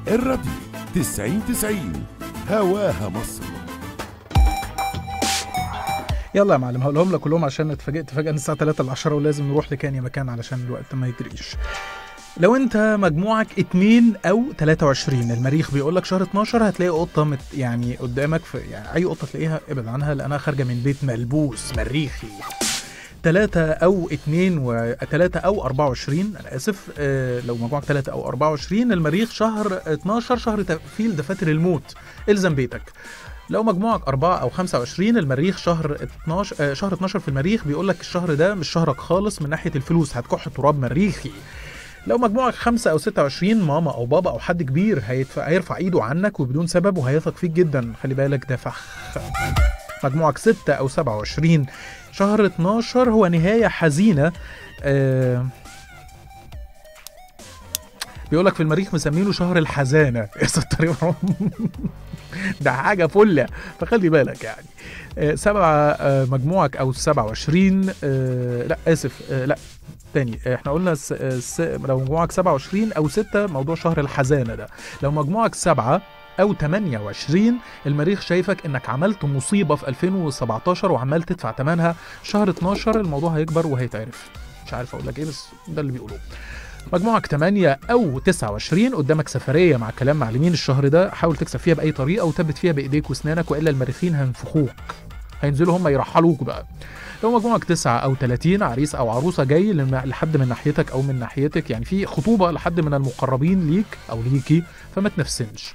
الراديو 90 90 هواها مصر يلا يا معلم هقولهم لك كلهم عشان اتفاجئت فجاه ان الساعه 3 ل 10 ولازم نروح لكان يا مكان علشان الوقت ما يجريش لو انت مجموعك 2 او 23 المريخ بيقول لك شهر 12 هتلاقي قطه مت يعني قدامك في يعني اي قطه تلاقيها ابعد عنها لانها خارجه من بيت ملبوس مريخي تلاتة أو اتنين و تلاتة أو أربعة وعشرين أنا آسف آه لو مجموعك تلاتة أو أربعة وعشرين المريخ شهر 12 شهر تقفيل دفاتر الموت إلزم بيتك لو مجموعك أربعة أو 25 المريخ شهر 12 آه شهر 12 في المريخ بيقول لك الشهر ده مش شهرك خالص من ناحية الفلوس هتكح تراب مريخي لو مجموعك خمسة أو 26 ماما أو بابا أو حد كبير هيدفع هيرفع إيده عنك وبدون سبب وهيثق فيك جدا خلي بالك ده فخ مجموعك 6 أو 27 شهر 12 هو نهاية حزينة آه بيقول لك في المريخ مسمينه شهر الحزانة يا ستر يا رب ده حاجة فلة فخلي بالك يعني آه سبعة آه مجموعك أو 27 آه لا آسف آه لا تاني آه، احنا قلنا س... آه، س... لو مجموعك 27 او 6 موضوع شهر الحزانه ده لو مجموعك 7 او 28 المريخ شايفك انك عملت مصيبه في 2017 وعمال تدفع ثمنها شهر 12 الموضوع هيكبر وهيتعرف مش عارف اقول لك ايه بس ده اللي بيقولوه مجموعك 8 او 29 قدامك سفريه مع كلام معلمين الشهر ده حاول تكسب فيها باي طريقه وثبت فيها بايديك واسنانك والا المريخين هينفخوك هينزلوا هم يرحلوك بقى لو مجموعك تسعة أو 30 عريس أو عروسة جاي لم- لحد من ناحيتك أو من ناحيتك يعني في خطوبة لحد من المقربين ليك أو ليكي فما تنفسنش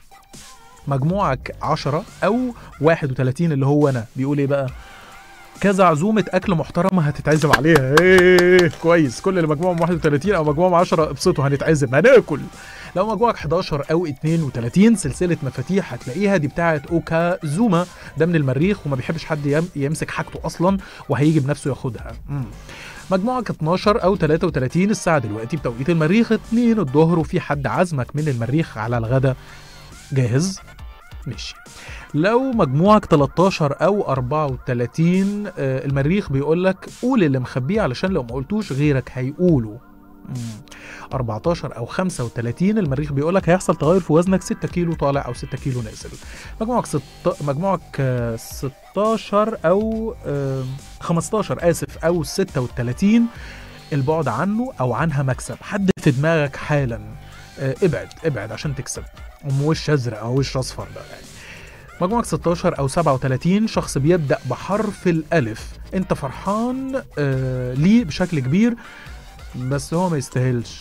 مجموعك 10 أو 31 اللي هو أنا بيقول إيه بقى كذا عزومة أكل محترمة هتتعزم عليها إيه كويس كل اللي مجموعهم 31 أو مجموعهم 10 ابسطوا هنتعزم هناكل لو مجموعك 11 أو 32 سلسلة مفاتيح هتلاقيها دي بتاعة أوكا زوما ده من المريخ وما بيحبش حد يم- يمسك حاجته أصلا وهيجي بنفسه ياخدها مم. مجموعك 12 او 33 الساعه دلوقتي بتوقيت المريخ 2 الظهر وفي حد عزمك من المريخ على الغدا جاهز ماشي لو مجموعك 13 او 34 آه، المريخ بيقول لك قول اللي مخبيه علشان لو ما قلتوش غيرك هيقوله مم. 14 او 35 المريخ بيقول لك هيحصل تغير في وزنك 6 كيلو طالع او 6 كيلو نازل مجموعك ست... مجموعك آه، 16 او آه، 15 اسف او 36 البعد عنه او عنها مكسب حد في دماغك حالا آه، ابعد ابعد عشان تكسب ام وش ازرق او وش اصفر ده يعني مجموعك 16 او 37 شخص بيبدا بحرف الالف انت فرحان آه ليه بشكل كبير بس هو ما يستاهلش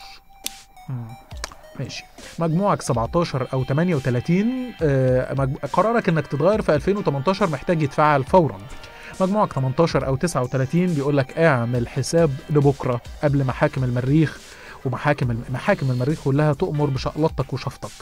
مم. ماشي مجموعك 17 او 38 آه مج... قرارك انك تتغير في 2018 محتاج يتفعل فورا مجموعك 18 او 39 بيقول لك اعمل حساب لبكره قبل محاكم المريخ ومحاكم الم- محاكم المريخ كلها تؤمر بشقلطتك وشفطك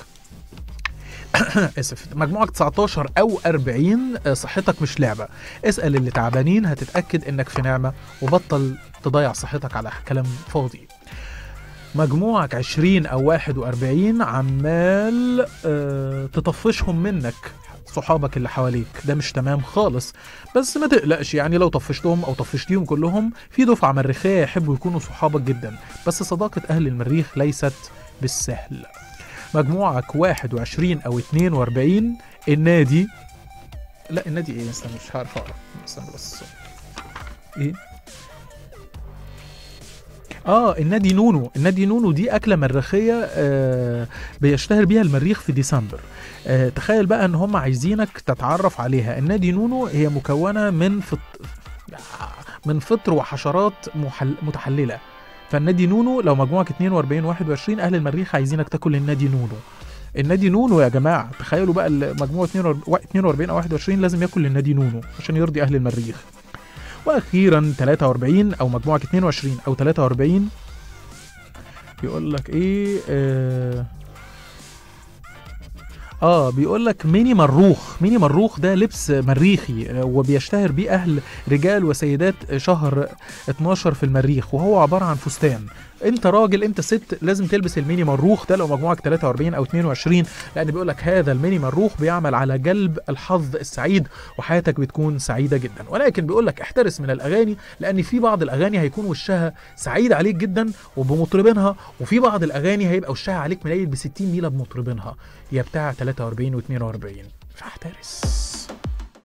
اسف مجموعك 19 او 40 آه، صحتك مش لعبه اسال اللي تعبانين هتتاكد انك في نعمه وبطل تضيع صحتك على كلام فاضي مجموعك 20 او 41 عمال آه، تطفشهم منك صحابك اللي حواليك ده مش تمام خالص بس ما تقلقش يعني لو طفشتهم او طفشتيهم كلهم في دفعه مريخيه يحبوا يكونوا صحابك جدا بس صداقه اهل المريخ ليست بالسهل مجموعك 21 او 42 النادي لا النادي ايه استنى مش عارف اقرا استنى بس ايه اه النادي نونو النادي نونو دي اكله مريخيه آه بيشتهر بيها المريخ في ديسمبر آه تخيل بقى ان هم عايزينك تتعرف عليها النادي نونو هي مكونه من فط... من فطر وحشرات محل... متحلله فالنادي نونو لو مجموعك 42 21 اهل المريخ عايزينك تاكل النادي نونو النادي نونو يا جماعه تخيلوا بقى المجموعه 42 او 21 لازم ياكل النادي نونو عشان يرضي اهل المريخ واخيرا 43 او مجموعه 22 او 43 بيقول لك ايه آه اه بيقول لك ميني مروخ ميني مروخ ده لبس مريخي آه، وبيشتهر بيه اهل رجال وسيدات شهر 12 في المريخ وهو عباره عن فستان انت راجل انت ست لازم تلبس الميني مروخ ده لو مجموعك 43 او 22 لان بيقول لك هذا الميني مروخ بيعمل على جلب الحظ السعيد وحياتك بتكون سعيده جدا ولكن بيقول لك احترس من الاغاني لان في بعض الاغاني هيكون وشها سعيد عليك جدا وبمطربينها وفي بعض الاغاني هيبقى وشها عليك منيل ب 60 نيله بمطربينها يا بتاع 43 و42 فاحترس